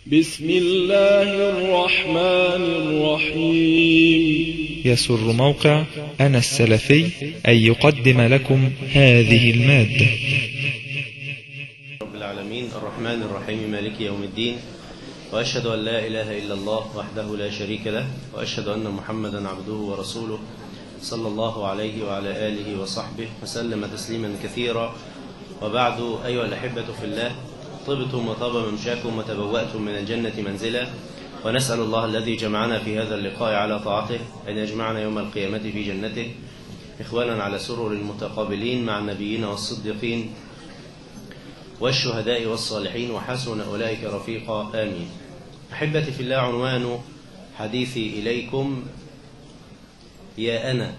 بسم الله الرحمن الرحيم يسر موقع أنا السلفي أن يقدم لكم هذه المادة رب العالمين الرحمن الرحيم مالك يوم الدين وأشهد أن لا إله إلا الله وحده لا شريك له وأشهد أن محمدا عبده ورسوله صلى الله عليه وعلى آله وصحبه وسلم تسليما كثيرا وبعد أيها الأحبة في الله طبتم وطاب ممشاكم وتبوأتم من الجنة منزلا ونسأل الله الذي جمعنا في هذا اللقاء على طاعته أن يجمعنا يوم القيامة في جنته إخوانا على سرر المتقابلين مع النبيين والصديقين والشهداء والصالحين وحسن أولئك رفيقا آمين أحبتي في الله عنوان حديثي إليكم يا أنا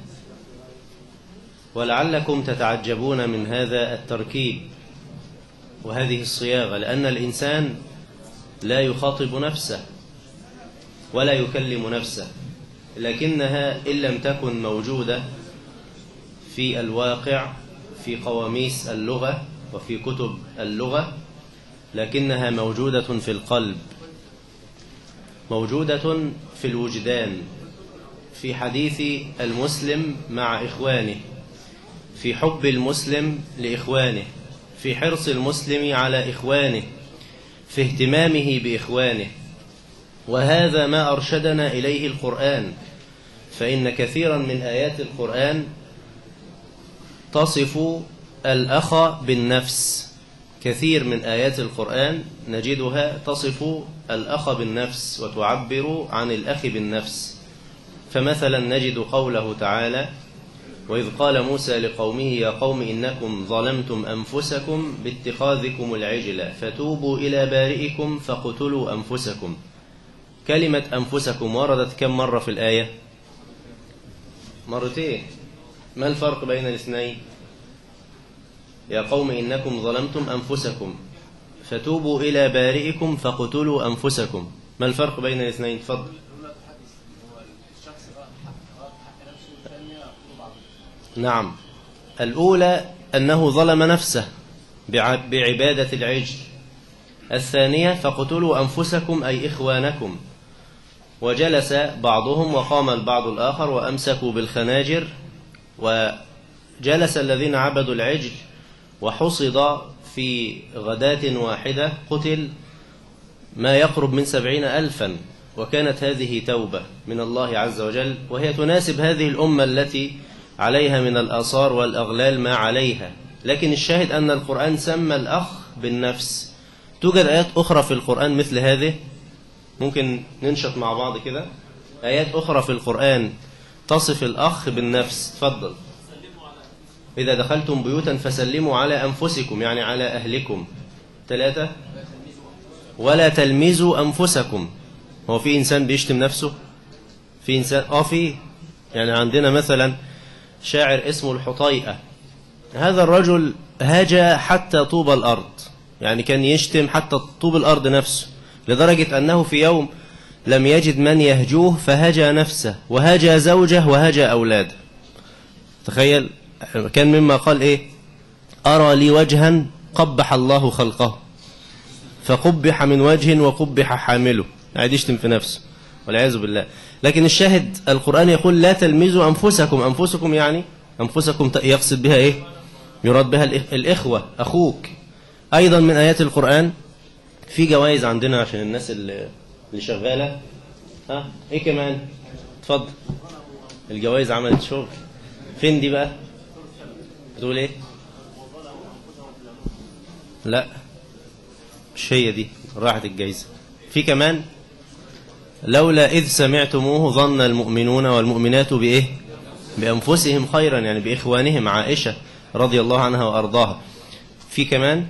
ولعلكم تتعجبون من هذا التركيب وهذه الصياغة لأن الإنسان لا يخاطب نفسه ولا يكلم نفسه لكنها إن لم تكن موجودة في الواقع في قواميس اللغة وفي كتب اللغة لكنها موجودة في القلب موجودة في الوجدان في حديث المسلم مع إخوانه في حب المسلم لإخوانه في حرص المسلم على إخوانه في اهتمامه بإخوانه وهذا ما أرشدنا إليه القرآن فإن كثيرا من آيات القرآن تصف الأخ بالنفس كثير من آيات القرآن نجدها تصف الأخ بالنفس وتعبر عن الأخ بالنفس فمثلا نجد قوله تعالى وإذ قال موسى لقومه يا قوم إنكم ظلمتم أنفسكم باتخاذكم العجل فتوبوا إلى بارئكم فاقتلوا أنفسكم كلمة أنفسكم وردت كم مرة في الآية مرتين ما الفرق بين الاثنين يا قوم إنكم ظلمتم أنفسكم فتوبوا إلى بارئكم فاقتلوا أنفسكم ما الفرق بين الاثنين تفضل نعم الأولى أنه ظلم نفسه بعبادة العجل الثانية فاقتلوا أنفسكم أي إخوانكم وجلس بعضهم وقام البعض الآخر وأمسكوا بالخناجر وجلس الذين عبدوا العجل وحصد في غداة واحدة قتل ما يقرب من سبعين ألفا وكانت هذه توبة من الله عز وجل وهي تناسب هذه الأمة التي عليها من الآثار والأغلال ما عليها لكن الشاهد أن القرآن سمى الأخ بالنفس توجد آيات أخرى في القرآن مثل هذه ممكن ننشط مع بعض كده آيات أخرى في القرآن تصف الأخ بالنفس تفضل إذا دخلتم بيوتا فسلموا على أنفسكم يعني على أهلكم ثلاثة ولا تلمزوا أنفسكم هو في إنسان بيشتم نفسه في إنسان آه في يعني عندنا مثلا شاعر اسمه الحطيئة هذا الرجل هجا حتى طوب الأرض يعني كان يشتم حتى طوب الأرض نفسه لدرجة أنه في يوم لم يجد من يهجوه فهجى نفسه وهجى زوجه وهجى أولاده تخيل كان مما قال إيه أرى لي وجها قبح الله خلقه فقبح من وجه وقبح حامله قاعد يشتم في نفسه والعياذ بالله لكن الشاهد القرآن يقول لا تلمزوا أنفسكم أنفسكم يعني أنفسكم يقصد بها إيه يراد بها الإخوة أخوك أيضا من آيات القرآن في جوائز عندنا عشان الناس اللي, اللي شغالة ها إيه كمان اتفضل الجوائز عملت شغل فين دي بقى بتقول إيه لا مش هي دي راحت الجايزة في كمان لولا إذ سمعتموه ظن المؤمنون والمؤمنات بإيه بأنفسهم خيرا يعني بإخوانهم عائشة رضي الله عنها وأرضاها في كمان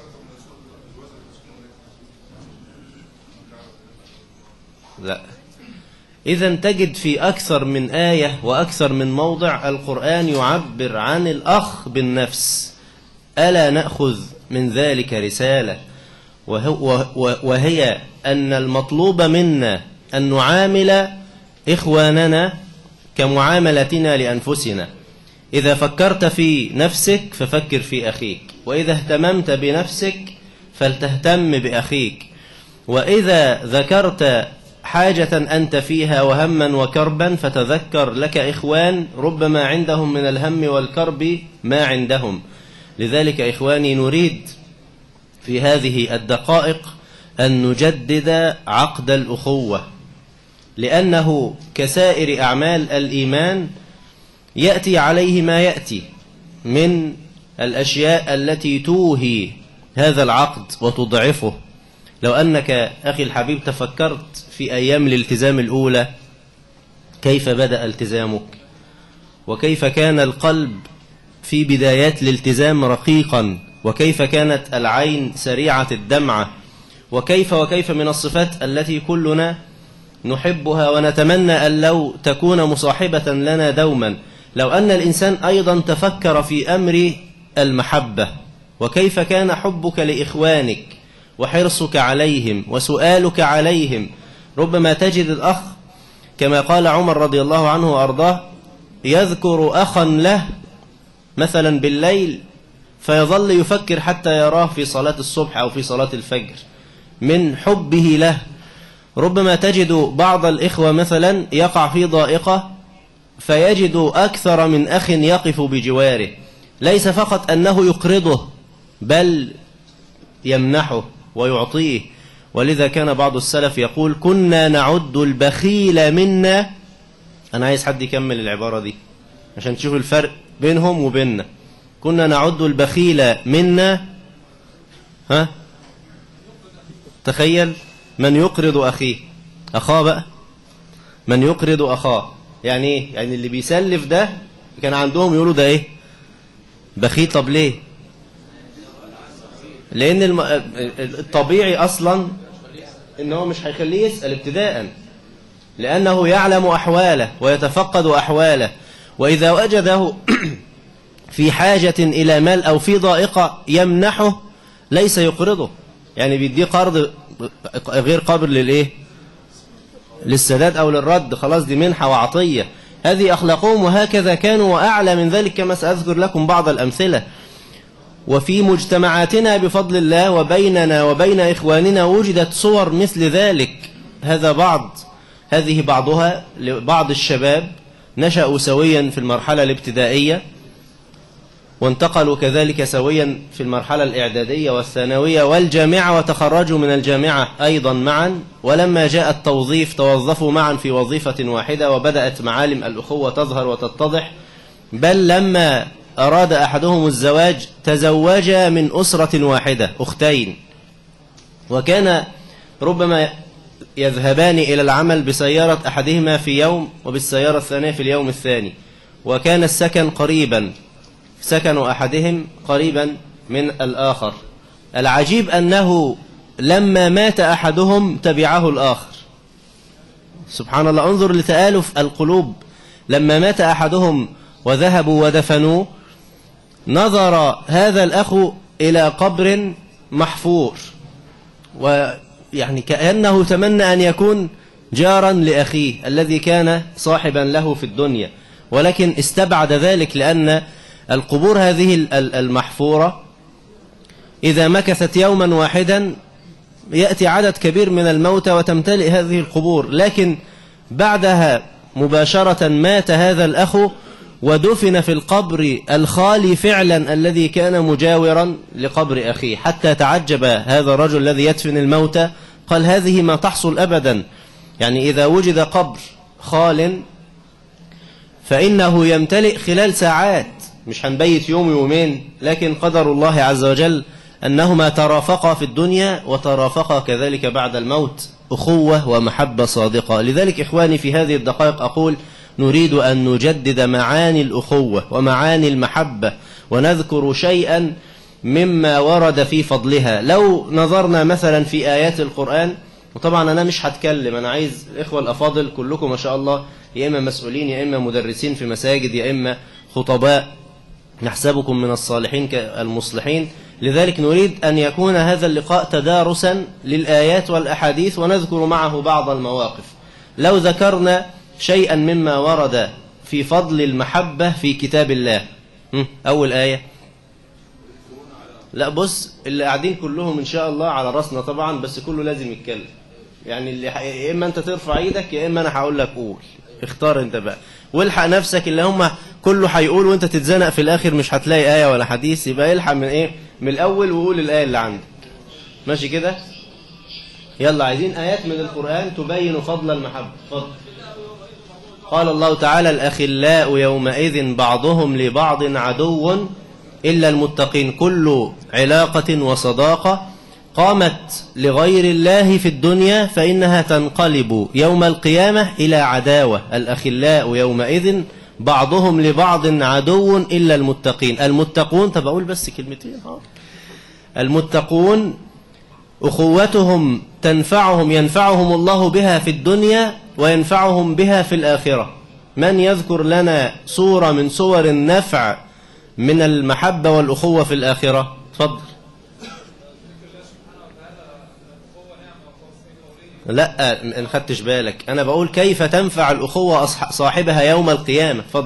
لا إذا تجد في أكثر من آية وأكثر من موضع القرآن يعبر عن الأخ بالنفس ألا نأخذ من ذلك رسالة وهي أن المطلوب منا أن نعامل إخواننا كمعاملتنا لأنفسنا إذا فكرت في نفسك ففكر في أخيك وإذا اهتممت بنفسك فلتهتم بأخيك وإذا ذكرت حاجة أنت فيها وهما وكربا فتذكر لك إخوان ربما عندهم من الهم والكرب ما عندهم لذلك إخواني نريد في هذه الدقائق أن نجدد عقد الأخوة لأنه كسائر أعمال الإيمان يأتي عليه ما يأتي من الأشياء التي توهي هذا العقد وتضعفه لو أنك أخي الحبيب تفكرت في أيام الالتزام الأولى كيف بدأ التزامك وكيف كان القلب في بدايات الالتزام رقيقا وكيف كانت العين سريعة الدمعة وكيف وكيف من الصفات التي كلنا نحبها ونتمنى أن لو تكون مصاحبة لنا دوما لو أن الإنسان أيضا تفكر في أمر المحبة وكيف كان حبك لإخوانك وحرصك عليهم وسؤالك عليهم ربما تجد الأخ كما قال عمر رضي الله عنه وأرضاه يذكر أخا له مثلا بالليل فيظل يفكر حتى يراه في صلاة الصبح أو في صلاة الفجر من حبه له ربما تجد بعض الإخوة مثلا يقع في ضائقة فيجد أكثر من أخ يقف بجواره ليس فقط أنه يقرضه بل يمنحه ويعطيه ولذا كان بعض السلف يقول كنا نعد البخيل منا أنا عايز حد يكمل العبارة دي عشان تشوف الفرق بينهم وبيننا كنا نعد البخيل منا ها تخيل من يقرض أخيه أخاه بقى من يقرض أخاه يعني إيه يعني اللي بيسلف ده كان عندهم يقولوا ده إيه بخيل طب ليه لأن الم... الطبيعي أصلا إن هو مش هيخليه يسأل ابتداء لأنه يعلم أحواله ويتفقد أحواله وإذا وجده في حاجة إلى مال أو في ضائقة يمنحه ليس يقرضه يعني بيديه قرض غير قابل للإيه للسداد أو للرد خلاص دي منحة وعطية هذه أخلاقهم وهكذا كانوا وأعلى من ذلك كما سأذكر لكم بعض الأمثلة وفي مجتمعاتنا بفضل الله وبيننا وبين إخواننا وجدت صور مثل ذلك هذا بعض هذه بعضها لبعض الشباب نشأوا سويا في المرحلة الابتدائية وانتقلوا كذلك سويا في المرحلة الإعدادية والثانوية والجامعة وتخرجوا من الجامعة أيضا معا ولما جاء التوظيف توظفوا معا في وظيفة واحدة وبدأت معالم الأخوة تظهر وتتضح بل لما أراد أحدهم الزواج تزوج من أسرة واحدة أختين وكان ربما يذهبان إلى العمل بسيارة أحدهما في يوم وبالسيارة الثانية في اليوم الثاني وكان السكن قريبا سكن أحدهم قريبا من الآخر العجيب أنه لما مات أحدهم تبعه الآخر سبحان الله انظر لتآلف القلوب لما مات أحدهم وذهبوا ودفنوه نظر هذا الأخ إلى قبر محفور ويعني كأنه تمنى أن يكون جارا لأخيه الذي كان صاحبا له في الدنيا ولكن استبعد ذلك لأن القبور هذه المحفورة إذا مكثت يوما واحدا يأتي عدد كبير من الموتى وتمتلئ هذه القبور لكن بعدها مباشرة مات هذا الأخ ودفن في القبر الخالي فعلا الذي كان مجاورا لقبر أخيه حتى تعجب هذا الرجل الذي يدفن الموتى قال هذه ما تحصل أبدا يعني إذا وجد قبر خال فإنه يمتلئ خلال ساعات مش هنبيت يوم يومين لكن قدر الله عز وجل أنهما ترافقا في الدنيا وترافقا كذلك بعد الموت أخوة ومحبة صادقة لذلك إخواني في هذه الدقائق أقول نريد أن نجدد معاني الأخوة ومعاني المحبة ونذكر شيئا مما ورد في فضلها لو نظرنا مثلا في آيات القرآن وطبعا أنا مش هتكلم أنا عايز الإخوة الأفاضل كلكم ما شاء الله يا إما مسؤولين يا إما مدرسين في مساجد يا إما خطباء نحسبكم من الصالحين المصلحين لذلك نريد أن يكون هذا اللقاء تدارسا للآيات والأحاديث ونذكر معه بعض المواقف لو ذكرنا شيئا مما ورد في فضل المحبة في كتاب الله أول آية لا بص اللي قاعدين كلهم ان شاء الله على راسنا طبعا بس كله لازم يتكلم يعني اللي ح- يا اما انت ترفع ايدك يا اما انا هقول لك قول اختار انت بقى والحق نفسك اللي هم كله هيقول وانت تتزنق في الاخر مش هتلاقي ايه ولا حديث يبقى الحق من ايه من الاول وقول الايه اللي عندك ماشي كده يلا عايزين ايات من القران تبين فضل المحبه اتفضل قال الله تعالى الأخلاء يومئذ بعضهم لبعض عدو إلا المتقين كل علاقة وصداقة قامت لغير الله في الدنيا فإنها تنقلب يوم القيامة إلى عداوة الأخلاء يومئذ بعضهم لبعض عدو إلا المتقين المتقون طب أقول بس كلمتين ها المتقون أخوتهم تنفعهم ينفعهم الله بها في الدنيا وينفعهم بها في الآخرة من يذكر لنا صورة من صور النفع من المحبة والأخوة في الآخرة تفضل لا ان خدتش بالك انا بقول كيف تنفع الاخوه أصح- صاحبها يوم القيامه اتفضل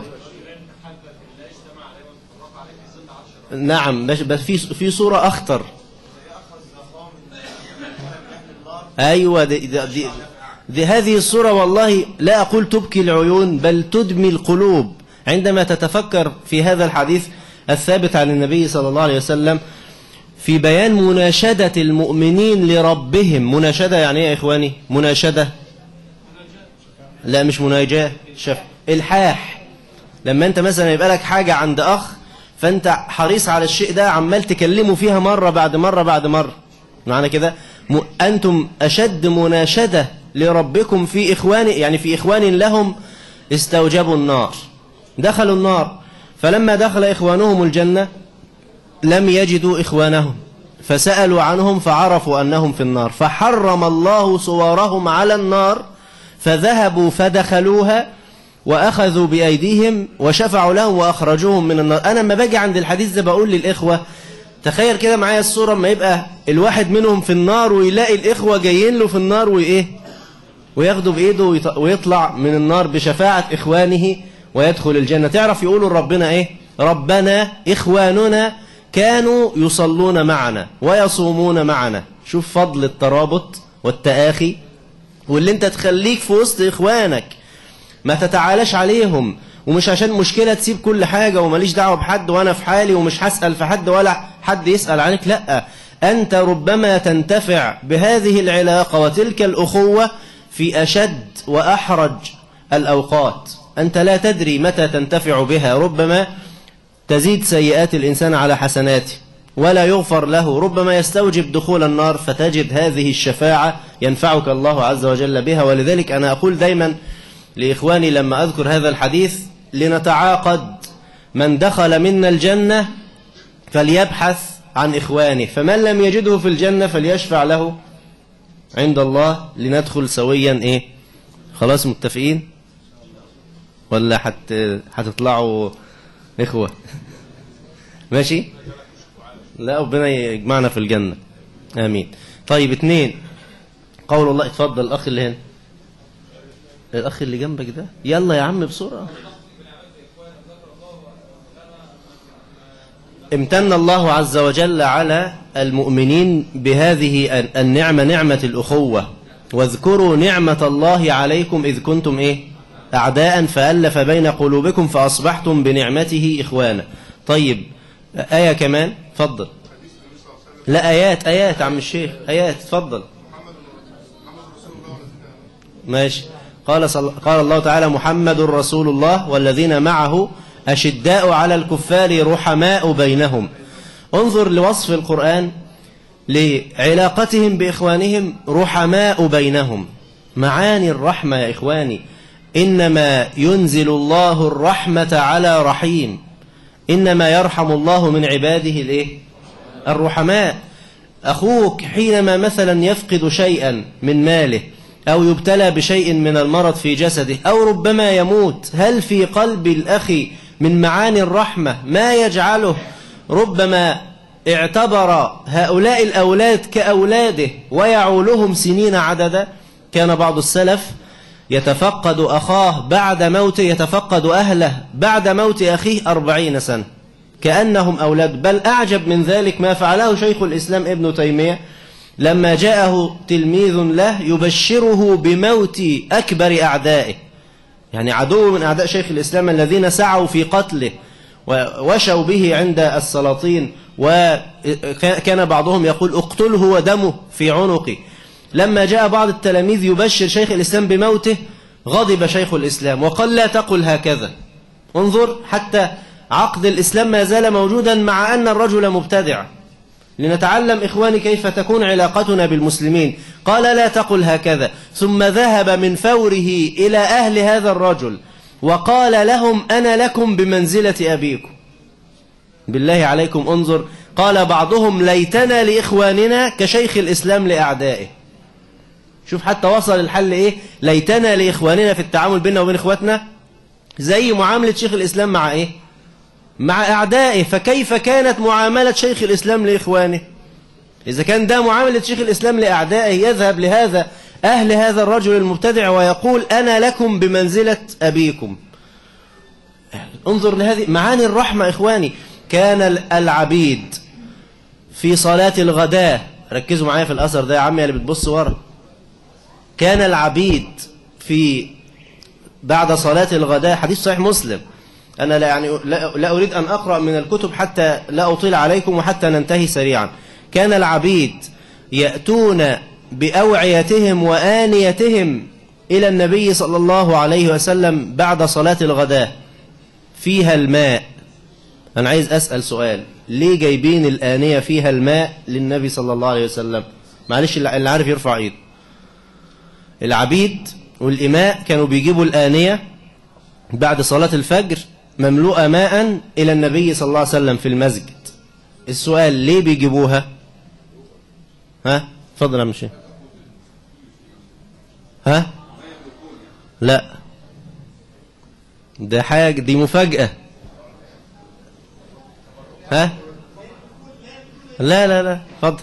نعم بس بس في في صوره اخطر ايوه دي, دي, دي, دي هذه الصوره والله لا اقول تبكي العيون بل تدمي القلوب عندما تتفكر في هذا الحديث الثابت عن النبي صلى الله عليه وسلم في بيان مناشدة المؤمنين لربهم مناشدة يعني ايه يا اخواني مناشدة لا مش مناجاة شف الحاح لما انت مثلا يبقى لك حاجة عند اخ فانت حريص على الشيء ده عمال تكلمه فيها مرة بعد مرة بعد مرة معنى كده م... انتم اشد مناشدة لربكم في اخوان يعني في اخوان لهم استوجبوا النار دخلوا النار فلما دخل اخوانهم الجنة لم يجدوا إخوانهم فسألوا عنهم فعرفوا أنهم في النار فحرم الله صورهم على النار فذهبوا فدخلوها وأخذوا بأيديهم وشفعوا لهم وأخرجوهم من النار أنا لما باجي عند الحديث ده بقول للإخوة تخيل كده معايا الصورة ما يبقى الواحد منهم في النار ويلاقي الإخوة جايين له في النار وإيه وياخدوا بإيده ويط- ويطلع من النار بشفاعة إخوانه ويدخل الجنة تعرف يقولوا ربنا إيه ربنا إخواننا كانوا يصلون معنا ويصومون معنا شوف فضل الترابط والتآخي واللي انت تخليك في وسط إخوانك ما تتعالاش عليهم ومش عشان مشكلة تسيب كل حاجة وماليش دعوة بحد وأنا في حالي ومش هسأل في حد ولا حد يسأل عنك لا أنت ربما تنتفع بهذه العلاقة وتلك الأخوة في أشد وأحرج الأوقات أنت لا تدري متى تنتفع بها ربما تزيد سيئات الإنسان على حسناته ولا يغفر له ربما يستوجب دخول النار فتجد هذه الشفاعة ينفعك الله عز وجل بها ولذلك أنا أقول دايما لإخواني لما أذكر هذا الحديث لنتعاقد من دخل منا الجنة فليبحث عن إخوانه فمن لم يجده في الجنة فليشفع له عند الله لندخل سويا إيه خلاص متفقين ولا حت... هتطلعوا إخوة ماشي لا ربنا يجمعنا في الجنة آمين طيب اتنين قول الله اتفضل الأخ اللي هنا الأخ اللي جنبك ده يلا يا عم بسرعة امتن الله عز وجل على المؤمنين بهذه النعمة نعمة الأخوة واذكروا نعمة الله عليكم إذ كنتم إيه أعداء فألف بين قلوبكم فأصبحتم بنعمته إخوانا طيب آية كمان فضل لا آيات آيات عم الشيخ آيات تفضل ماشي قال, صل... قال الله تعالى محمد رسول الله والذين معه أشداء على الكفار رحماء بينهم انظر لوصف القرآن لعلاقتهم بإخوانهم رحماء بينهم معاني الرحمة يا إخواني إنما ينزل الله الرحمة على رحيم إنما يرحم الله من عباده الإيه؟ الرحماء أخوك حينما مثلا يفقد شيئا من ماله أو يبتلى بشيء من المرض في جسده أو ربما يموت هل في قلب الأخ من معاني الرحمة ما يجعله ربما اعتبر هؤلاء الأولاد كأولاده ويعولهم سنين عددا كان بعض السلف يتفقد أخاه بعد موته يتفقد أهله بعد موت أخيه أربعين سنة كأنهم أولاد بل أعجب من ذلك ما فعله شيخ الإسلام ابن تيمية لما جاءه تلميذ له يبشره بموت أكبر أعدائه يعني عدو من أعداء شيخ الإسلام الذين سعوا في قتله ووشوا به عند السلاطين وكان بعضهم يقول اقتله ودمه في عنقي لما جاء بعض التلاميذ يبشر شيخ الإسلام بموته غضب شيخ الإسلام وقال لا تقل هكذا انظر حتى عقد الإسلام ما زال موجودا مع أن الرجل مبتدع لنتعلم إخواني كيف تكون علاقتنا بالمسلمين قال لا تقل هكذا ثم ذهب من فوره إلى أهل هذا الرجل وقال لهم أنا لكم بمنزلة أبيكم بالله عليكم انظر قال بعضهم ليتنا لإخواننا كشيخ الإسلام لأعدائه شوف حتى وصل الحل إيه ليتنا لإخواننا في التعامل بيننا وبين إخواتنا زي معاملة شيخ الإسلام مع إيه مع أعدائه فكيف كانت معاملة شيخ الإسلام لإخوانه إذا كان ده معاملة شيخ الإسلام لأعدائه يذهب لهذا أهل هذا الرجل المبتدع ويقول أنا لكم بمنزلة أبيكم انظر لهذه معاني الرحمة إخواني كان العبيد في صلاة الغداء ركزوا معايا في الأثر ده يا عمي اللي بتبص ورا كان العبيد في بعد صلاة الغداء حديث صحيح مسلم أنا لا, يعني لا, لا أريد أن أقرأ من الكتب حتى لا أطيل عليكم وحتى ننتهي سريعا كان العبيد يأتون بأوعيتهم وآنيتهم إلى النبي صلى الله عليه وسلم بعد صلاة الغداء فيها الماء أنا عايز أسأل سؤال ليه جايبين الآنية فيها الماء للنبي صلى الله عليه وسلم معلش اللي عارف يرفع ايده العبيد والإماء كانوا بيجيبوا الآنية بعد صلاة الفجر مملوءة ماء إلى النبي صلى الله عليه وسلم في المسجد السؤال ليه بيجيبوها ها فضل يا مشي ها لا ده حاجة دي مفاجأة ها لا لا لا فضل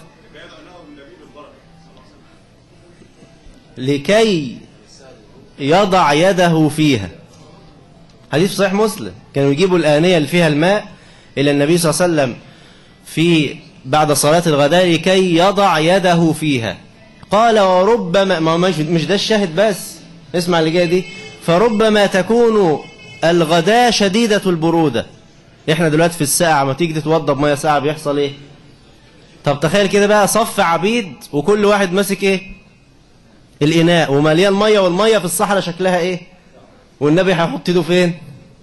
لكي يضع يده فيها حديث صحيح مسلم كانوا يجيبوا الآنية اللي فيها الماء إلى النبي صلى الله عليه وسلم في بعد صلاة الغداء لكي يضع يده فيها قال وربما ما مش, مش ده الشاهد بس اسمع اللي جاي دي فربما تكون الغداء شديدة البرودة احنا دلوقتي في الساعة ما تيجي تتوضى بمية ساعة بيحصل ايه طب تخيل كده بقى صف عبيد وكل واحد ماسك ايه الإناء ومليان مية والمية في الصحراء شكلها ايه والنبي هيحط ايده فين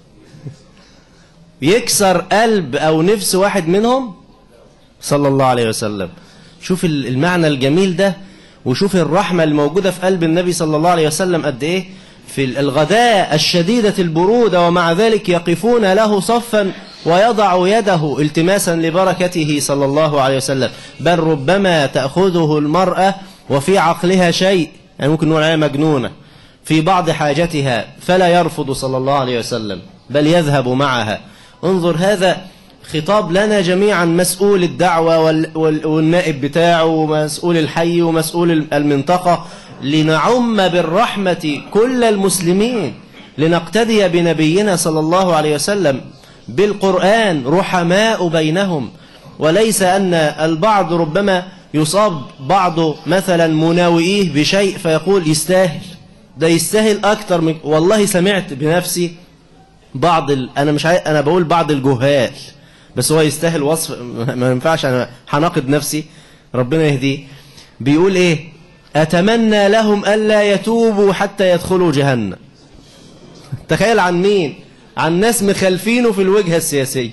يكسر قلب او نفس واحد منهم صلى الله عليه وسلم شوف المعنى الجميل ده وشوف الرحمة الموجودة في قلب النبي صلى الله عليه وسلم قد ايه في الغداء الشديدة البرودة ومع ذلك يقفون له صفا ويضع يده التماسا لبركته صلى الله عليه وسلم بل ربما تأخذه المرأة وفي عقلها شيء يعني ممكن نقول عليها مجنونة في بعض حاجتها فلا يرفض صلى الله عليه وسلم بل يذهب معها انظر هذا خطاب لنا جميعا مسؤول الدعوة والنائب بتاعه ومسؤول الحي ومسؤول المنطقة لنعم بالرحمة كل المسلمين لنقتدي بنبينا صلى الله عليه وسلم بالقرآن رحماء بينهم وليس أن البعض ربما يصاب بعض مثلا مناوئيه بشيء فيقول يستاهل ده يستاهل أكتر من والله سمعت بنفسي بعض ال... أنا مش عاي... أنا بقول بعض الجهال بس هو يستاهل وصف ما ينفعش أنا هناقض نفسي ربنا يهديه بيقول إيه أتمنى لهم ألا يتوبوا حتى يدخلوا جهنم تخيل عن مين عن ناس مخالفينه في الوجهة السياسية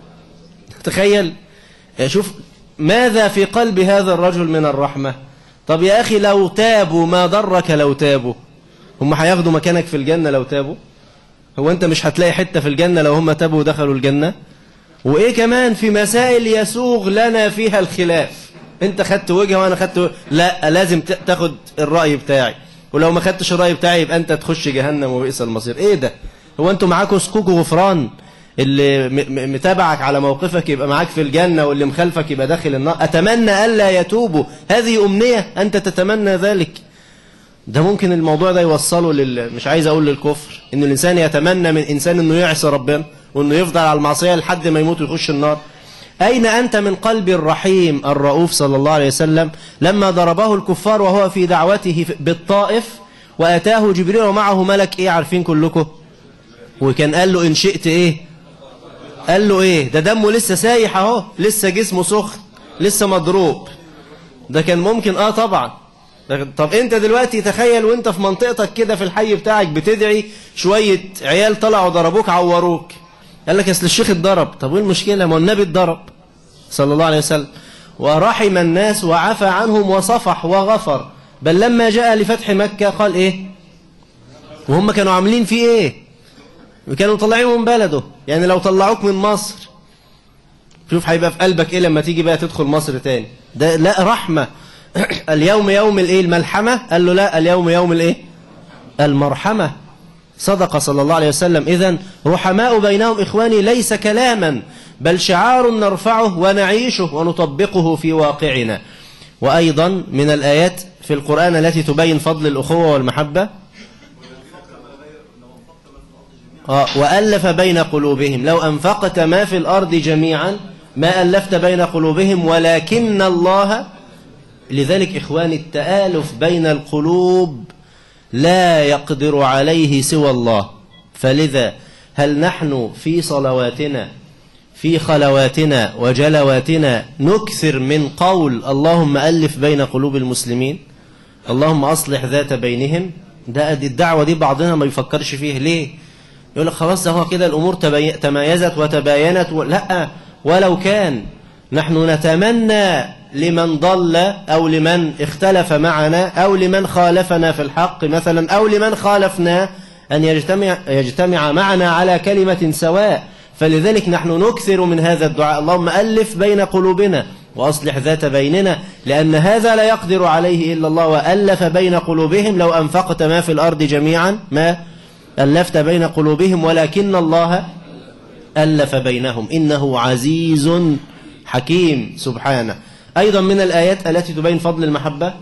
تخيل شوف ماذا في قلب هذا الرجل من الرحمة طب يا أخي لو تابوا ما ضرك لو تابوا هم هياخدوا مكانك في الجنة لو تابوا هو أنت مش هتلاقي حتة في الجنة لو هم تابوا ودخلوا الجنة وإيه كمان في مسائل يسوغ لنا فيها الخلاف أنت خدت وجهة وأنا خدت وجهة. لا لازم تاخد الرأي بتاعي ولو ما خدتش الرأي بتاعي يبقى أنت تخش جهنم وبئس المصير إيه ده هو أنتوا معاكوا سكوك غفران اللي متابعك على موقفك يبقى معاك في الجنة واللي مخالفك يبقى داخل النار أتمنى ألا يتوبوا هذه أمنية أنت تتمنى ذلك ده ممكن الموضوع ده يوصله لل... مش عايز أقول للكفر إن الإنسان يتمنى من إنسان إنه يعصي ربنا وانه يفضل على المعصية لحد ما يموت ويخش النار أين أنت من قلب الرحيم الرؤوف صلى الله عليه وسلم لما ضربه الكفار وهو في دعوته بالطائف وأتاه جبريل ومعه ملك إيه عارفين كلكم وكان قال له إن شئت إيه قال له إيه ده دمه لسه سايح أهو لسه جسمه سخن لسه مضروب ده كان ممكن آه طبعا ده- طب انت دلوقتي تخيل وانت في منطقتك كده في الحي بتاعك بتدعي شوية عيال طلعوا ضربوك عوروك قال لك اصل الشيخ اتضرب طب وايه المشكلة ما هو النبي اتضرب صلى الله عليه وسلم ورحم الناس وعفى عنهم وصفح وغفر بل لما جاء لفتح مكة قال ايه وهم كانوا عاملين فيه ايه كانوا طلعينه من بلده يعني لو طلعوك من مصر شوف هيبقى في قلبك ايه لما تيجي بقى تدخل مصر تاني ده لا رحمة اليوم يوم الايه الملحمة قال له لا اليوم يوم الايه المرحمة صدق صلى الله عليه وسلم إذن رحماء بينهم إخواني ليس كلاما بل شعار نرفعه ونعيشه ونطبقه في واقعنا وأيضا من الآيات في القرآن التي تبين فضل الأخوة والمحبة آه وألف بين قلوبهم لو أنفقت ما في الأرض جميعا ما ألفت بين قلوبهم ولكن الله لذلك إخواني التآلف بين القلوب لا يقدر عليه سوى الله فلذا هل نحن في صلواتنا في خلواتنا وجلواتنا نكثر من قول اللهم ألف بين قلوب المسلمين اللهم أصلح ذات بينهم ده الدعوة دي بعضنا ما يفكرش فيه ليه يقول لك خلاص ده هو كده الأمور تبي... تميزت وتباينت و... لا ولو كان نحن نتمنى لمن ضل أو لمن اختلف معنا أو لمن خالفنا في الحق مثلا أو لمن خالفنا أن يجتمع, يجتمع معنا على كلمة سواء فلذلك نحن نكثر من هذا الدعاء اللهم ألف بين قلوبنا وأصلح ذات بيننا لأن هذا لا يقدر عليه إلا الله وألف بين قلوبهم لو أنفقت ما في الأرض جميعا ما ألفت بين قلوبهم ولكن الله ألف بينهم إنه عزيز حكيم سبحانه أيضا من الآيات التي تبين فضل المحبة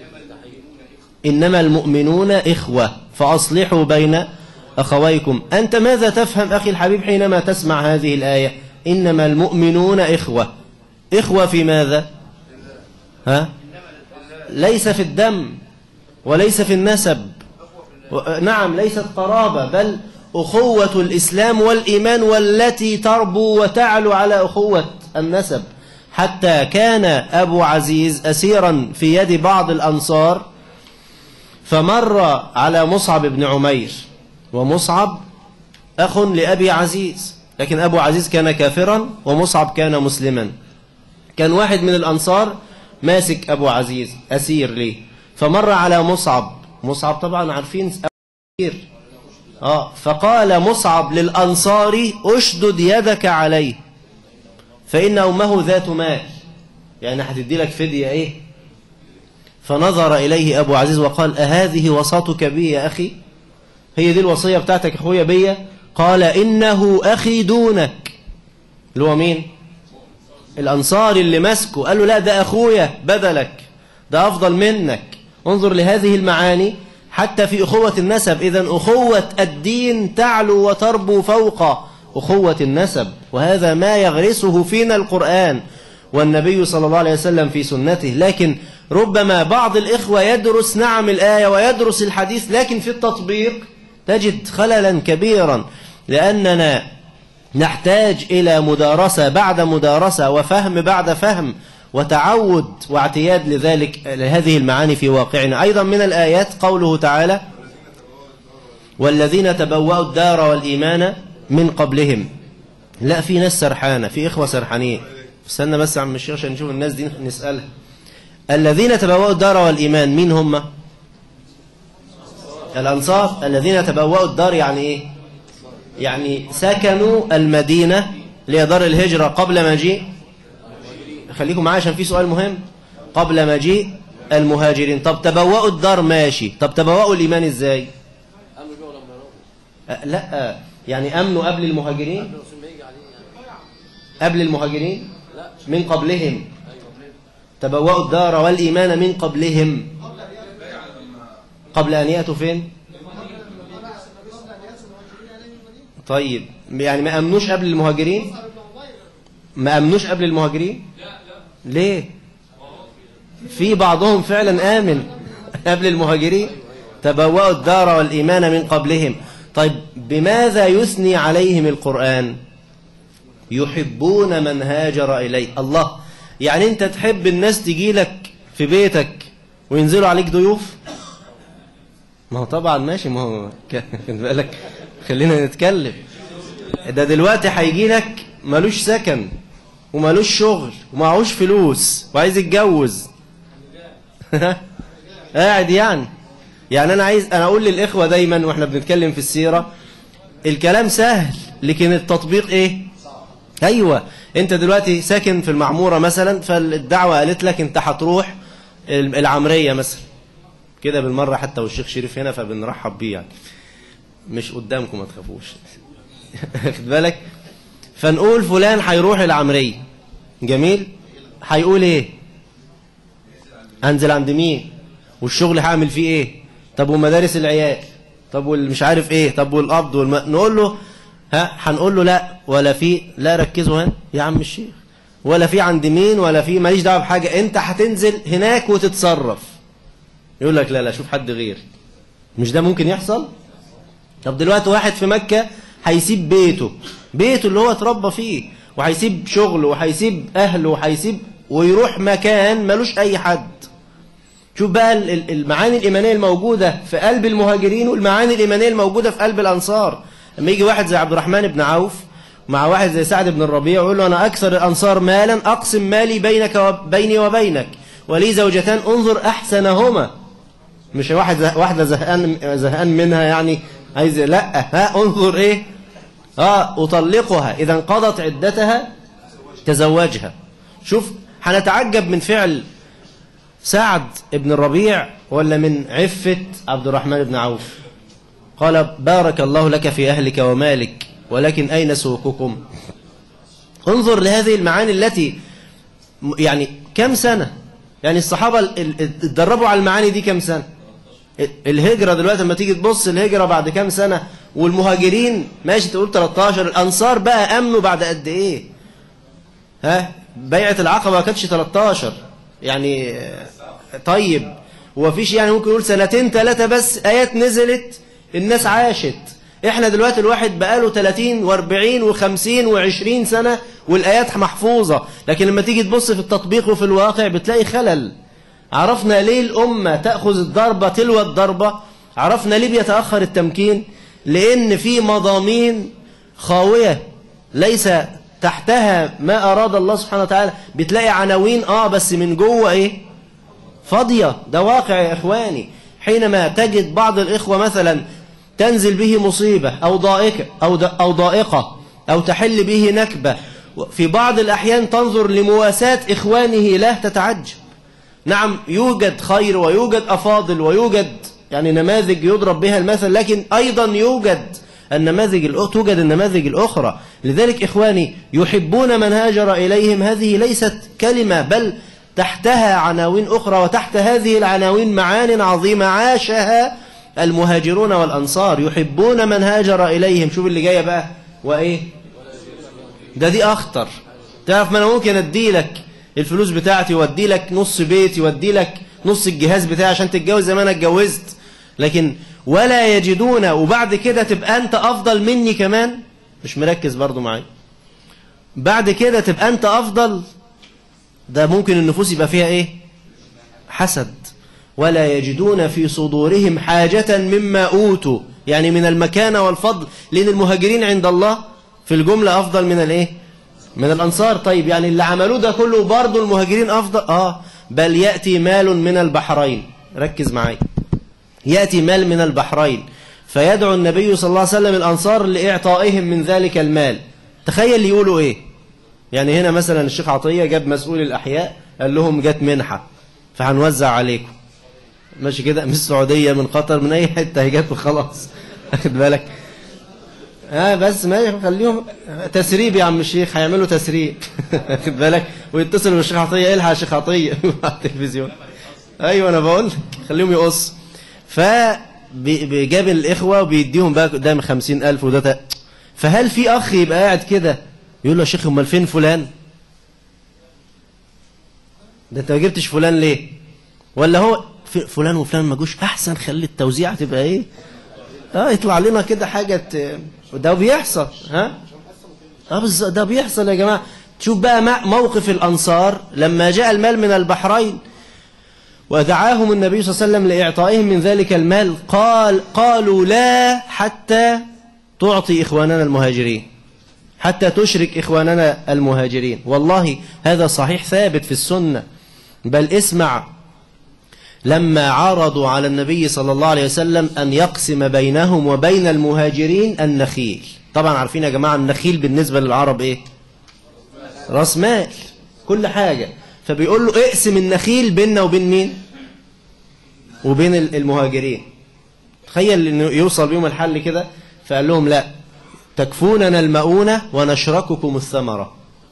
إنما المؤمنون إخوة فأصلحوا بين أخويكم أنت ماذا تفهم أخي الحبيب حينما تسمع هذه الآية إنما المؤمنون إخوة إخوة في ماذا ها؟ ليس في الدم وليس في النسب نعم ليست قرابة بل أخوة الإسلام والإيمان والتي تربو وتعلو على أخوة النسب حتى كان أبو عزيز أسيرا في يد بعض الأنصار فمر على مصعب بن عمير ومصعب أخ لأبي عزيز لكن أبو عزيز كان كافرا ومصعب كان مسلما كان واحد من الأنصار ماسك أبو عزيز أسير ليه فمر على مصعب مصعب طبعا عارفين أسير آه فقال مصعب للأنصار أشدد يدك عليه فإن أمه ذات مال يعني هتدي لك فدية إيه فنظر إليه أبو عزيز وقال أهذه وصاتك بي يا أخي هي دي الوصية بتاعتك أخويا بي قال إنه أخي دونك اللي هو مين الأنصار اللي مسكه قال له لا ده أخويا بدلك ده أفضل منك انظر لهذه المعاني حتى في أخوة النسب إذا أخوة الدين تعلو وتربو فوق أخوة النسب وهذا ما يغرسه فينا القرآن والنبي صلى الله عليه وسلم في سنته لكن ربما بعض الإخوة يدرس نعم الآية ويدرس الحديث لكن في التطبيق تجد خللا كبيرا لأننا نحتاج إلى مدارسة بعد مدارسة وفهم بعد فهم وتعود واعتياد لذلك لهذه المعاني في واقعنا أيضا من الآيات قوله تعالى والذين تبوأوا الدار والإيمان من قبلهم لا في ناس سرحانة في إخوة سرحانين استنى بس عم الشيخ عشان نشوف الناس دي نسألها الذين تبوأوا الدار والإيمان مين هم الأنصار الذين تبوأوا الدار يعني إيه يعني سكنوا المدينة لدار الهجرة قبل مجيء خليكم معايا عشان في سؤال مهم قبل مجيء المهاجرين طب تبوأوا الدار ماشي طب تبوأوا الإيمان إزاي أه لا يعني أمنوا قبل المهاجرين قبل المهاجرين من قبلهم تبوأوا الدار والإيمان من قبلهم قبل أن يأتوا فين طيب يعني ما امنوش قبل المهاجرين ما امنوش قبل المهاجرين ليه في بعضهم فعلا آمن قبل المهاجرين تبوأوا الدار والإيمان من قبلهم طيب بماذا يثني عليهم القرآن يحبون من هاجر إليه الله يعني أنت تحب الناس تجي لك في بيتك وينزلوا عليك ضيوف ما هو طبعا ماشي ما هو خد بالك خلينا نتكلم ده دلوقتي هيجي لك ملوش سكن وملوش شغل ومعهوش فلوس وعايز يتجوز قاعد يعني يعني انا عايز انا اقول للاخوه دايما واحنا بنتكلم في السيره الكلام سهل لكن التطبيق ايه ايوه انت دلوقتي ساكن في المعموره مثلا فالدعوه قالت لك انت هتروح العمريه مثلا كده بالمره حتى والشيخ شريف هنا فبنرحب بيه يعني مش قدامكم ما تخافوش خد بالك فنقول فلان هيروح العمريه جميل هيقول ايه انزل عند مين والشغل هعمل فيه ايه طب ومدارس العيال طب والمش عارف ايه طب والقبض والم... نقول له ها هنقول له لا ولا في لا ركزوا هنا يا عم الشيخ ولا في عند مين ولا في ماليش دعوه بحاجه انت هتنزل هناك وتتصرف يقول لك لا لا شوف حد غير مش ده ممكن يحصل طب دلوقتي واحد في مكه هيسيب بيته بيته اللي هو اتربى فيه وهيسيب شغله وهيسيب اهله وهيسيب ويروح مكان ملوش اي حد شوف بقى المعاني الإيمانية الموجودة في قلب المهاجرين والمعاني الإيمانية الموجودة في قلب الأنصار لما يجي واحد زي عبد الرحمن بن عوف مع واحد زي سعد بن الربيع يقول له أنا أكثر الأنصار مالا أقسم مالي بينك وبيني وبينك ولي زوجتان انظر أحسنهما مش واحد واحدة زهقان زهقان منها يعني عايز لا ها انظر إيه اه أطلقها إذا انقضت عدتها تزوجها شوف هنتعجب من فعل سعد بن الربيع ولا من عفة عبد الرحمن بن عوف قال بارك الله لك في أهلك ومالك ولكن أين سوقكم انظر لهذه المعاني التي يعني كم سنة يعني الصحابة اتدربوا على المعاني دي كم سنة الهجرة دلوقتي لما تيجي تبص الهجرة بعد كم سنة والمهاجرين ماشي تقول 13 الأنصار بقى أمنوا بعد قد إيه ها بيعة العقبة ما كانتش 13 يعني طيب وفيش يعني ممكن نقول سنتين ثلاثة بس آيات نزلت الناس عاشت احنا دلوقتي الواحد بقاله 30 و40 و50 و20 سنة والآيات محفوظة لكن لما تيجي تبص في التطبيق وفي الواقع بتلاقي خلل عرفنا ليه الأمة تأخذ الضربة تلو الضربة عرفنا ليه بيتأخر التمكين لأن في مضامين خاوية ليس تحتها ما أراد الله سبحانه وتعالى بتلاقي عناوين آه بس من جوه إيه فاضية ده واقع يا إخواني حينما تجد بعض الإخوة مثلا تنزل به مصيبة أو ضائقة أو, أو ضائقة أو تحل به نكبة في بعض الأحيان تنظر لمواساة إخوانه له تتعجب نعم يوجد خير ويوجد أفاضل ويوجد يعني نماذج يضرب بها المثل لكن أيضا يوجد النماذج توجد النماذج الأخرى لذلك إخواني يحبون من هاجر إليهم هذه ليست كلمة بل تحتها عناوين أخرى وتحت هذه العناوين معان عظيمة عاشها المهاجرون والأنصار يحبون من هاجر إليهم شوف اللي جاية بقى وإيه ده دي أخطر تعرف ما أنا ممكن أدي لك الفلوس بتاعتي وأدي لك نص بيتي وأدي لك نص الجهاز بتاعي عشان تتجوز زي ما أنا اتجوزت لكن ولا يجدون وبعد كده تبقى أنت أفضل مني كمان مش مركز برضو معي بعد كده تبقى أنت أفضل ده ممكن النفوس يبقى فيها إيه حسد ولا يجدون في صدورهم حاجة مما أوتوا يعني من المكانة والفضل لأن المهاجرين عند الله في الجملة أفضل من الإيه من الأنصار طيب يعني اللي عملوه ده كله برضه المهاجرين أفضل آه بل يأتي مال من البحرين ركز معي يأتي مال من البحرين فيدعو النبي صلى الله عليه وسلم الأنصار لإعطائهم من ذلك المال تخيل يقولوا إيه يعني هنا مثلا الشيخ عطية جاب مسؤول الأحياء قال لهم جت منحة فهنوزع عليكم ماشي كده من السعودية من قطر من أي حتة هي جت وخلاص واخد بالك اه بس ما خليهم تسريب يا عم الشيخ هيعملوا تسريب واخد بالك ويتصلوا بالشيخ عطية الحق يا شيخ عطية على التلفزيون ايوه انا بقول خليهم يقص فجاب الإخوة وبيديهم بقى قدام خمسين ألف وده فهل في أخ يبقى قاعد كده يقول له يا شيخ امال فين فلان ده انت ما جبتش فلان ليه ولا هو في- فلان وفلان ما جوش احسن خلي التوزيعه تبقى ايه اه يطلع لنا كده حاجه ت- وده بيحصل ها اه بالظبط ده بيحصل يا جماعه تشوف بقى مع- موقف الانصار لما جاء المال من البحرين ودعاهم النبي صلى الله عليه وسلم لإعطائهم من ذلك المال قال قالوا لا حتى تعطي إخواننا المهاجرين حتى تشرك إخواننا المهاجرين والله هذا صحيح ثابت في السنة بل اسمع لما عرضوا على النبي صلى الله عليه وسلم أن يقسم بينهم وبين المهاجرين النخيل طبعا عارفين يا جماعة النخيل بالنسبة للعرب إيه راس مال كل حاجة فبيقول له اقسم النخيل بيننا وبين مين وبين المهاجرين تخيل انه يوصل بيهم الحل كده فقال لهم لا تكفوننا المؤونة ونشرككم الثمرة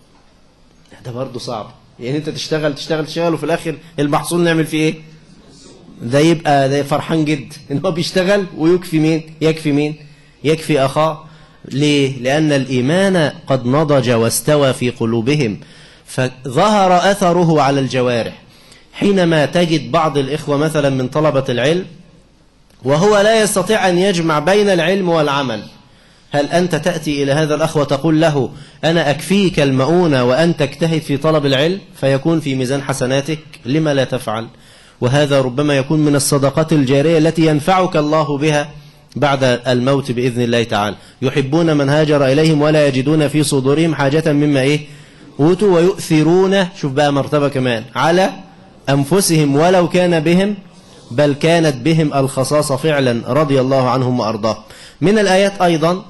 ده برضه صعب يعني انت تشتغل تشتغل تشتغل وفي الاخر المحصول نعمل فيه ايه ده يبقى ده فرحان جدا ان هو بيشتغل ويكفي مين يكفي مين يكفي اخاه ليه لان الايمان قد نضج واستوى في قلوبهم فظهر اثره على الجوارح حينما تجد بعض الاخوه مثلا من طلبه العلم وهو لا يستطيع ان يجمع بين العلم والعمل هل أنت تأتي إلى هذا الأخ وتقول له أنا أكفيك المؤونة وأن تجتهد في طلب العلم فيكون في ميزان حسناتك لما لا تفعل وهذا ربما يكون من الصدقات الجارية التي ينفعك الله بها بعد الموت بإذن الله تعالى يحبون من هاجر إليهم ولا يجدون في صدورهم حاجة مما إيه أوتوا ويؤثرون شوف بقى مرتبة كمان على أنفسهم ولو كان بهم بل كانت بهم الخصاصة فعلا رضي الله عنهم وأرضاهم من الآيات أيضا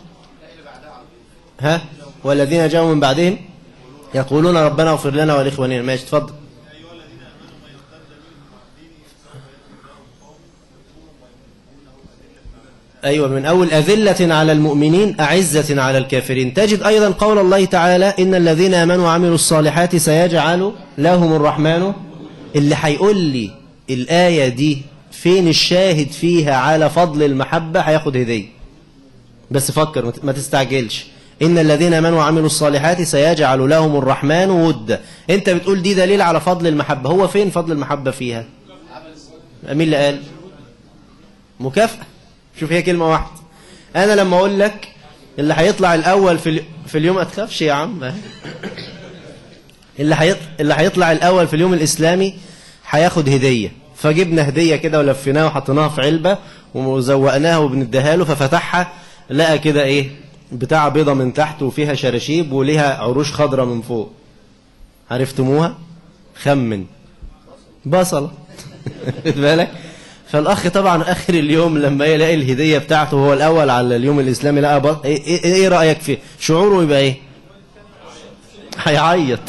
ها والذين جاءوا من بعدهم يقولون ربنا اغفر لنا ولإخواننا ماشي تفضل أيوة من أول أذلة على المؤمنين أعزة على الكافرين تجد أيضا قول الله تعالى إن الذين آمنوا وعملوا الصالحات سيجعل لهم الرحمن اللي هيقول لي الآية دي فين الشاهد فيها على فضل المحبة هياخد هدية بس فكر ما تستعجلش إن الذين آمنوا وعملوا الصالحات سيجعل لهم الرحمن ودا أنت بتقول دي دليل على فضل المحبة هو فين فضل المحبة فيها مين اللي قال مكافأة شوف هي كلمة واحدة أنا لما أقول لك اللي هيطلع الأول في, ال... في اليوم ما تخافش يا عم اللي هيط... اللي هيطلع الأول في اليوم الإسلامي هياخد هدية فجبنا هدية كده ولفيناها وحطيناها في علبة وزوقناها وبنديها له ففتحها لقى كده إيه بتاع بيضة من تحت وفيها شراشيب وليها عروش خضرة من فوق عرفتموها خمن بصلة بالك فالأخ طبعا آخر اليوم لما يلاقي الهدية بتاعته هو الأول على اليوم الإسلامي لقى بط... إيه, إيه, إيه رأيك فيه شعوره يبقى إيه هيعيط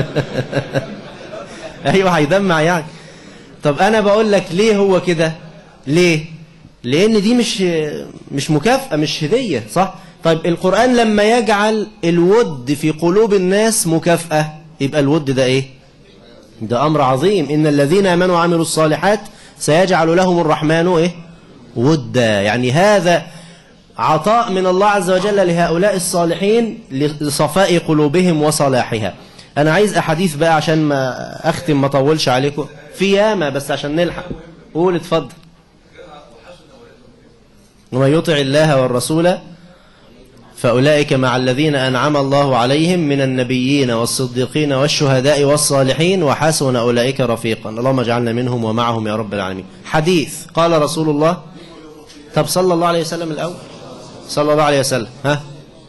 أيوه هيدمع يعني طب أنا بقول لك ليه هو كده ليه لأن دي مش مش مكافأة مش هدية صح طيب القرآن لما يجعل الود في قلوب الناس مكافأة يبقى الود ده إيه ده أمر عظيم إن الذين آمنوا وعملوا الصالحات سيجعل لهم الرحمن إيه ودا يعني هذا عطاء من الله عز وجل لهؤلاء الصالحين لصفاء قلوبهم وصلاحها أنا عايز أحاديث بقى عشان ما أختم ما طولش عليكم في ياما بس عشان نلحق قول اتفضل ومن يطع الله والرسول فأولئك مع الذين أنعم الله عليهم من النبيين والصديقين والشهداء والصالحين وحسن أولئك رفيقا اللهم اجعلنا منهم ومعهم يا رب العالمين حديث قال رسول الله طب صلى الله عليه وسلم الأول صلى الله عليه وسلم ها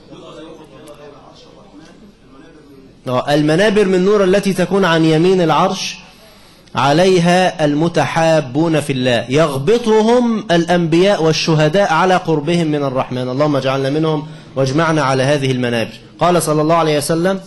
المنابر من نور التي تكون عن يمين العرش عليها المتحابون في الله يغبطهم الأنبياء والشهداء على قربهم من الرحمن اللهم اجعلنا منهم واجمعنا على هذه المنابر قال صلى الله عليه وسلم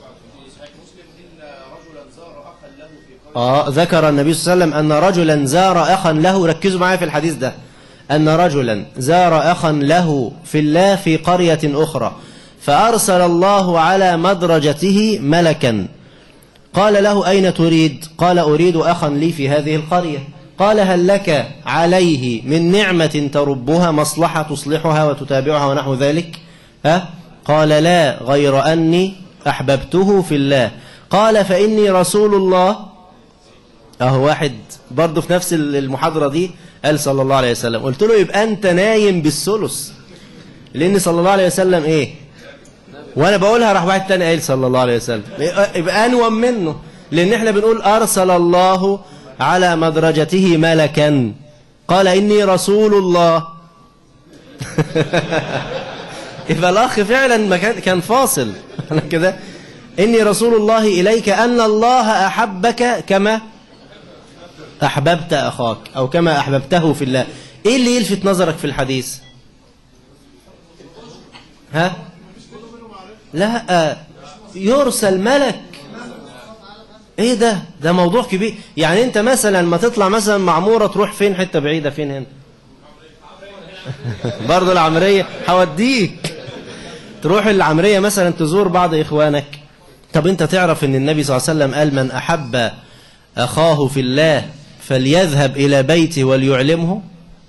آه ذكر النبي صلى الله عليه وسلم أن رجلا زار أخا له ركزوا معايا في الحديث ده أن رجلا زار أخا له في الله في قرية أخرى فأرسل الله على مدرجته ملكا قال له أين تريد قال أريد أخا لي في هذه القرية قال هل لك عليه من نعمة تربها مصلحة تصلحها وتتابعها ونحو ذلك ها قال لا غير أني أحببته في الله قال فإني رسول الله أهو واحد برضه في نفس المحاضرة دي قال صلى الله عليه وسلم قلت له يبقى أنت نايم بالثلث لأن صلى الله عليه وسلم إيه وأنا بقولها راح واحد تاني قايل صلى الله عليه وسلم يبقى أنوم منه لأن إحنا بنقول أرسل الله على مدرجته ملكا قال إني رسول الله يبقى الأخ فعلا ما كان كان فاصل كده إني رسول الله إليك أن الله أحبك كما أحببت أخاك أو كما أحببته في الله إيه اللي يلفت نظرك في الحديث ها لا يرسل ملك ايه ده ده موضوع كبير يعني انت مثلا ما تطلع مثلا معمورة تروح فين حتة بعيدة فين هنا برضه العمرية هوديك تروح العمرية مثلا تزور بعض إخوانك طب أنت تعرف أن النبي صلى الله عليه وسلم قال من أحب أخاه في الله فليذهب إلى بيته وليعلمه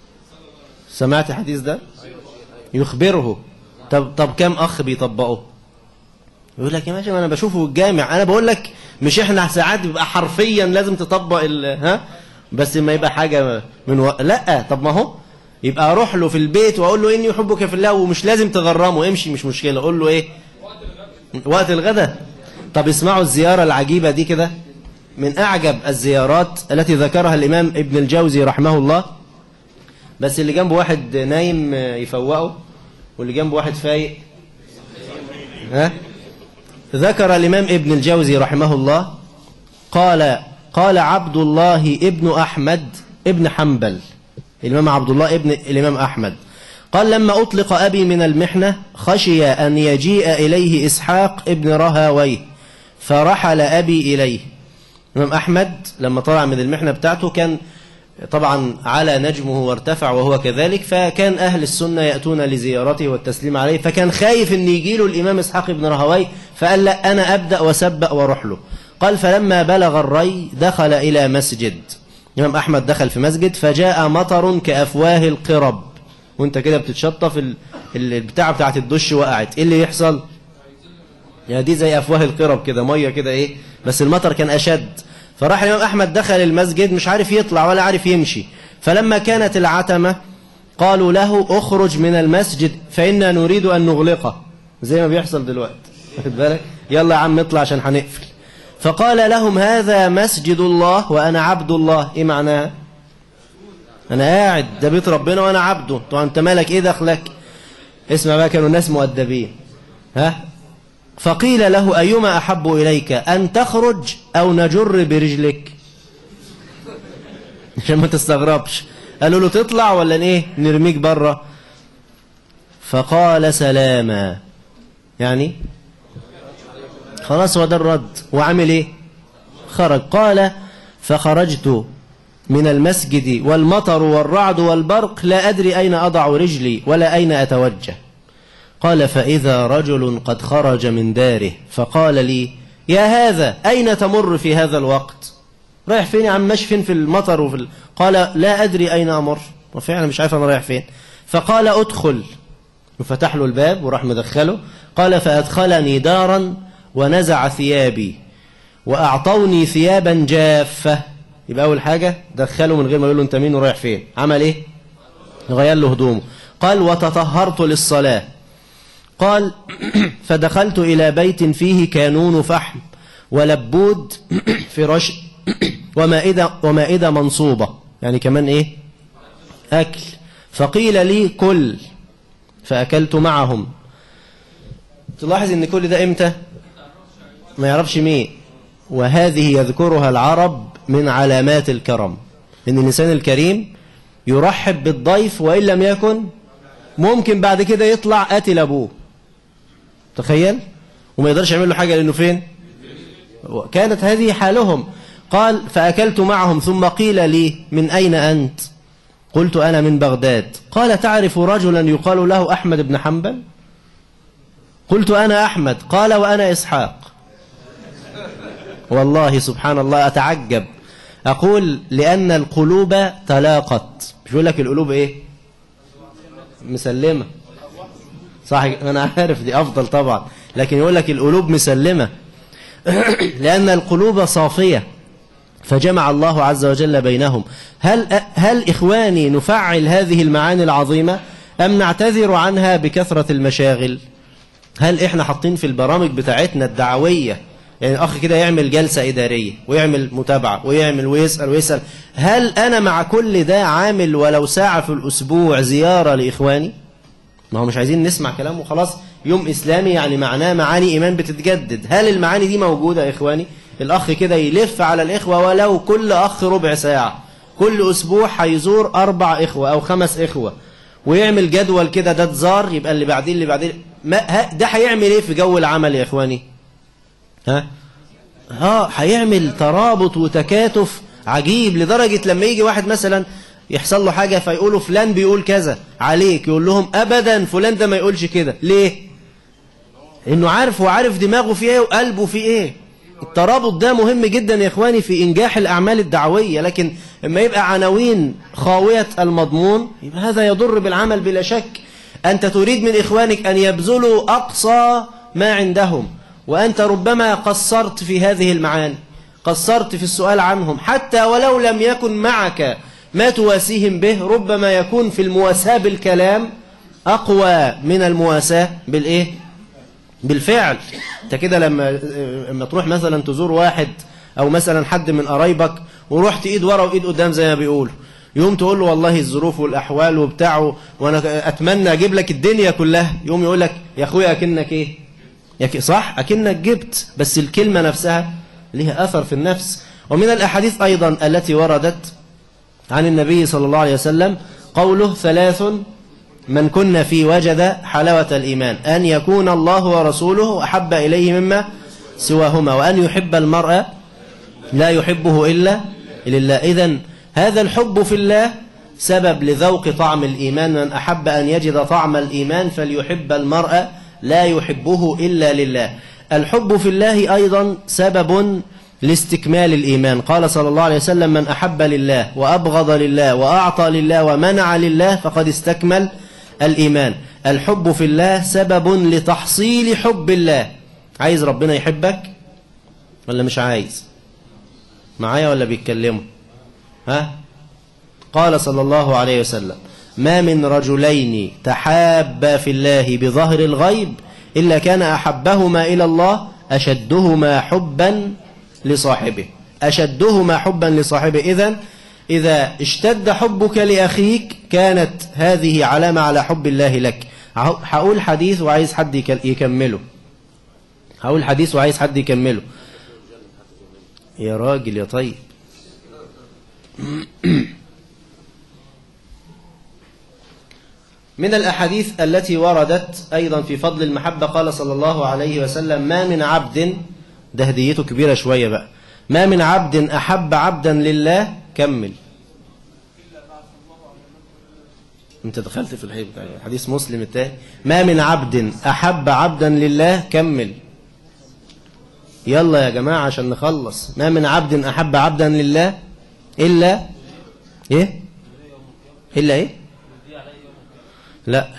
سمعت الحديث ده يخبره طب, طب كم أخ بيطبقه يقول لك يا ماشي ما أنا بشوفه في الجامع أنا بقول لك مش إحنا ساعات بيبقى حرفيا لازم تطبق ال ها بس ما يبقى حاجة من و... لا طب ما هو يبقى اروح له في البيت واقول له اني احبك في الله ومش لازم تغرمه امشي مش مشكله اقول له ايه وقت الغداء طب اسمعوا الزياره العجيبه دي كده من اعجب الزيارات التي ذكرها الامام ابن الجوزي رحمه الله بس اللي جنبه واحد نايم يفوقه واللي جنبه واحد فايق ها ذكر الامام ابن الجوزي رحمه الله قال قال عبد الله ابن احمد ابن حنبل الإمام عبد الله ابن الإمام أحمد قال لما أطلق أبي من المحنة خشي أن يجيء إليه إسحاق ابن رهاويه فرحل أبي إليه الإمام أحمد لما طلع من المحنة بتاعته كان طبعا على نجمه وارتفع وهو كذلك فكان أهل السنة يأتون لزيارته والتسليم عليه فكان خايف أن يجي له الإمام إسحاق ابن رهوي فقال لا أنا أبدأ وسبأ وروح له قال فلما بلغ الري دخل إلى مسجد الإمام أحمد دخل في مسجد فجاء مطر كأفواه القرب وانت كده بتتشطف البتاعة بتاعت الدش وقعت ايه اللي يحصل يعني دي زي أفواه القرب كده مية كده ايه بس المطر كان أشد فراح الإمام أحمد دخل المسجد مش عارف يطلع ولا عارف يمشي فلما كانت العتمة قالوا له اخرج من المسجد فإنا نريد أن نغلقه زي ما بيحصل دلوقتي واخد بالك يلا يا عم اطلع عشان هنقفل فقال لهم هذا مسجد الله وأنا عبد الله إيه معناها أنا قاعد ده بيت ربنا وأنا عبده طبعا أنت مالك إيه دخلك اسمع بقى كانوا الناس مؤدبين ها فقيل له أيما أحب إليك أن تخرج أو نجر برجلك عشان ما تستغربش قالوا له تطلع ولا ايه نرميك بره فقال سلاما يعني خلاص هو ده الرد وعمل ايه خرج قال فخرجت من المسجد والمطر والرعد والبرق لا أدري أين أضع رجلي ولا أين أتوجه قال فإذا رجل قد خرج من داره فقال لي يا هذا أين تمر في هذا الوقت رايح فين يا عم ماشي فين في المطر وفي ال... قال لا أدري أين أمر وفعلا مش عارف أنا رايح فين فقال أدخل وفتح له الباب وراح مدخله قال فأدخلني دارا ونزع ثيابي وأعطوني ثيابا جافة يبقى أول حاجة دخله من غير ما يقول له أنت مين ورايح فين عمل إيه غير له هدومه قال وتطهرت للصلاة قال فدخلت إلى بيت فيه كانون فحم ولبود فراش ومائدة, ومائدة منصوبة يعني كمان إيه أكل فقيل لي كل فأكلت معهم تلاحظ ان كل ده امتى ما يعرفش مين وهذه يذكرها العرب من علامات الكرم ان الانسان الكريم يرحب بالضيف وان لم يكن ممكن بعد كده يطلع قاتل ابوه تخيل وما يقدرش يعمل له حاجه لانه فين كانت هذه حالهم قال فاكلت معهم ثم قيل لي من اين انت قلت انا من بغداد قال تعرف رجلا يقال له احمد بن حنبل قلت أنا أحمد قال وأنا إسحاق والله سبحان الله أتعجب أقول لأن القلوب تلاقت مش بيقول لك القلوب إيه مسلمة صح أنا عارف دي أفضل طبعا لكن يقول لك القلوب مسلمة لأن القلوب صافية فجمع الله عز وجل بينهم هل, هل إخواني نفعل هذه المعاني العظيمة أم نعتذر عنها بكثرة المشاغل هل إحنا حاطين في البرامج بتاعتنا الدعوية يعني الأخ كده يعمل جلسة إدارية ويعمل متابعة ويعمل ويسأل ويسأل هل أنا مع كل ده عامل ولو ساعة في الأسبوع زيارة لإخواني ما هو مش عايزين نسمع كلام وخلاص يوم إسلامي يعني معناه معاني إيمان بتتجدد هل المعاني دي موجودة يا إخواني الأخ كده يلف على الإخوة ولو كل أخ ربع ساعة كل أسبوع هيزور أربع إخوة أو خمس إخوة ويعمل جدول كده ده تزار يبقى اللي بعدين اللي بعدين ما ده هيعمل إيه في جو العمل يا إخواني ها اه هيعمل ترابط وتكاتف عجيب لدرجة لما يجي واحد مثلا يحصل له حاجة فيقولوا فلان بيقول كذا عليك يقول لهم أبدا فلان ده ما يقولش كده ليه إنه عارف وعارف دماغه فيه إيه وقلبه فيه إيه الترابط ده مهم جدا يا إخواني في إنجاح الأعمال الدعوية لكن لما يبقى عناوين خاوية المضمون يبقى هذا يضر بالعمل بلا شك أنت تريد من إخوانك أن يبذلوا أقصى ما عندهم وأنت ربما قصرت في هذه المعاني قصرت في السؤال عنهم حتى ولو لم يكن معك ما تواسيهم به ربما يكون في المواساة بالكلام أقوى من المواساة بالإيه؟ بالفعل انت كده لما لما تروح مثلا تزور واحد او مثلا حد من قرايبك ورحت ايد ورا وايد قدام زي ما بيقولوا يوم تقول له والله الظروف والاحوال وبتاعه وانا اتمنى اجيب لك الدنيا كلها يوم يقول لك يا اخويا اكنك ايه يا صح اكنك جبت بس الكلمه نفسها لها اثر في النفس ومن الاحاديث ايضا التي وردت عن النبي صلى الله عليه وسلم قوله ثلاث من كن في وجد حلاوة الإيمان أن يكون الله ورسوله أحب إليه مما سواهما وأن يحب المرأة لا يحبه إلا لله إذن هذا الحب في الله سبب لذوق طعم الإيمان من أحب أن يجد طعم الإيمان فليحب المرأة لا يحبه إلا لله الحب في الله أيضا سبب لاستكمال الإيمان قال صلى الله عليه وسلم من أحب لله وأبغض لله وأعطى لله ومنع لله فقد استكمل الإيمان الحب في الله سبب لتحصيل حب الله عايز ربنا يحبك ولا مش عايز معايا ولا بيتكلموا ها قال صلى الله عليه وسلم ما من رجلين تحابا في الله بظهر الغيب إلا كان أحبهما إلى الله أشدهما حبا لصاحبه أشدهما حبا لصاحبه إذن إذا اشتد حبك لأخيك كانت هذه علامة على حب الله لك هقول حديث وعايز حد يكمله هقول حديث وعايز حد يكمله يا راجل يا طيب من الأحاديث التي وردت أيضا في فضل المحبة قال صلى الله عليه وسلم ما من عبد ده هديته كبيرة شوية بقى ما من عبد أحب عبدا لله كمل انت دخلت في الحديث حديث مسلم التاني ما من عبد أحب عبدا لله كمل يلا يا جماعة عشان نخلص ما من عبد أحب عبدا لله إلا إيه إلا إيه لا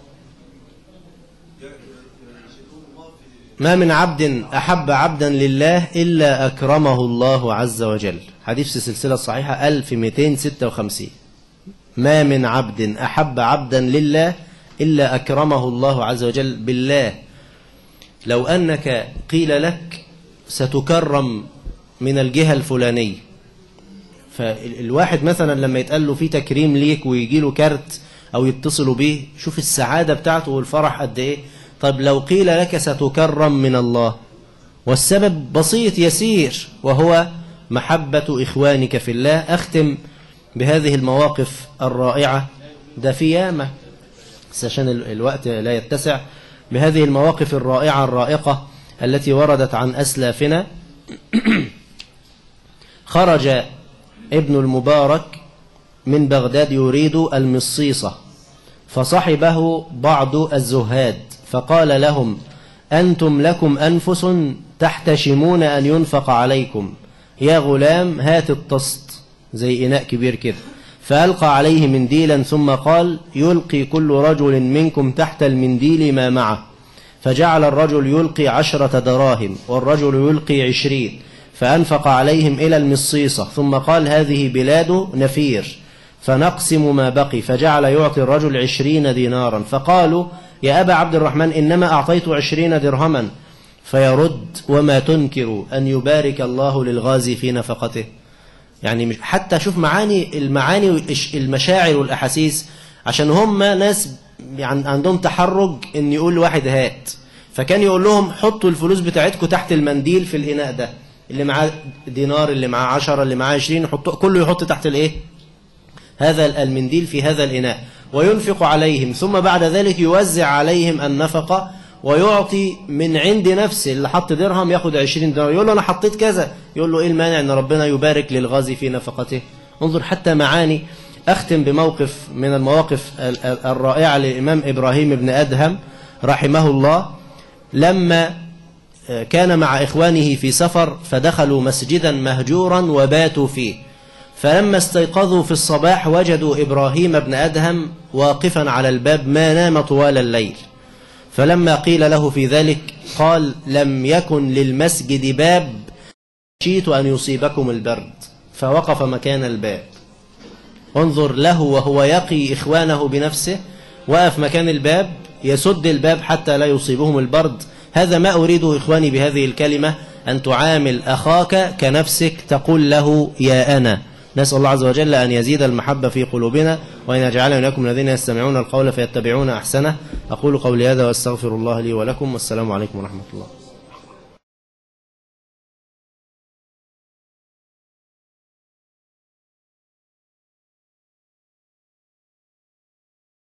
ما من عبد أحب عبدا لله إلا أكرمه الله عز وجل حديث في السلسلة الصحيحة 1256 ما من عبد أحب عبدا لله إلا أكرمه الله عز وجل بالله لو أنك قيل لك ستكرم من الجهة الفلانية فالواحد مثلا لما يتقال له في تكريم ليك ويجي له كارت أو يتصلوا به شوف السعادة بتاعته والفرح قد إيه طب لو قيل لك ستكرم من الله والسبب بسيط يسير وهو محبة إخوانك في الله أختم بهذه المواقف الرائعة ده في يامة بس عشان الوقت لا يتسع بهذه المواقف الرائعة الرائقة التي وردت عن أسلافنا خرج ابن المبارك من بغداد يريد المصيصة فصحبه بعض الزهاد فقال لهم أنتم لكم أنفس تحتشمون أن ينفق عليكم يا غلام هات الطست زي إناء كبير كده فألقى عليه منديلا ثم قال يلقي كل رجل منكم تحت المنديل ما معه فجعل الرجل يلقي عشرة دراهم والرجل يلقي عشرين فأنفق عليهم إلى المصيصة ثم قال هذه بلاد نفير فنقسم ما بقي فجعل يعطي الرجل عشرين دينارا فقالوا يا أبا عبد الرحمن إنما أعطيت عشرين درهما فيرد وما تنكر أن يبارك الله للغازي في نفقته يعني مش حتى شوف معاني المعاني والإش- المشاعر والأحاسيس عشان هم ناس يعني عندهم تحرج ان يقول لواحد هات فكان يقول لهم حطوا الفلوس بتاعتكم تحت المنديل في الإناء ده اللي معاه دينار اللي معاه عشرة اللي معاه عشرين يحطوا كله يحط تحت الايه هذا المنديل في هذا الإناء وينفق عليهم ثم بعد ذلك يوزع عليهم النفقة ويعطي من عند نفسه اللي حط درهم ياخد عشرين درهم يقول له أنا حطيت كذا يقول له إيه المانع أن ربنا يبارك للغازي في نفقته انظر حتى معاني أختم بموقف من المواقف ال- ال- الرائعة للإمام إبراهيم بن أدهم رحمه الله لما كان مع إخوانه في سفر فدخلوا مسجدا مهجورا وباتوا فيه فلما استيقظوا في الصباح وجدوا إبراهيم بن أدهم واقفا على الباب ما نام طوال الليل فلما قيل له في ذلك قال لم يكن للمسجد باب خشيت أن يصيبكم البرد فوقف مكان الباب انظر له وهو يقي إخوانه بنفسه وقف مكان الباب يسد الباب حتى لا يصيبهم البرد هذا ما أريده إخواني بهذه الكلمة أن تعامل أخاك كنفسك تقول له يا أنا نسأل الله عز وجل أن يزيد المحبة في قلوبنا وأن يجعلنا وإياكم الذين يستمعون القول فيتبعون أحسنه أقول قولي هذا وأستغفر الله لي ولكم والسلام عليكم ورحمة الله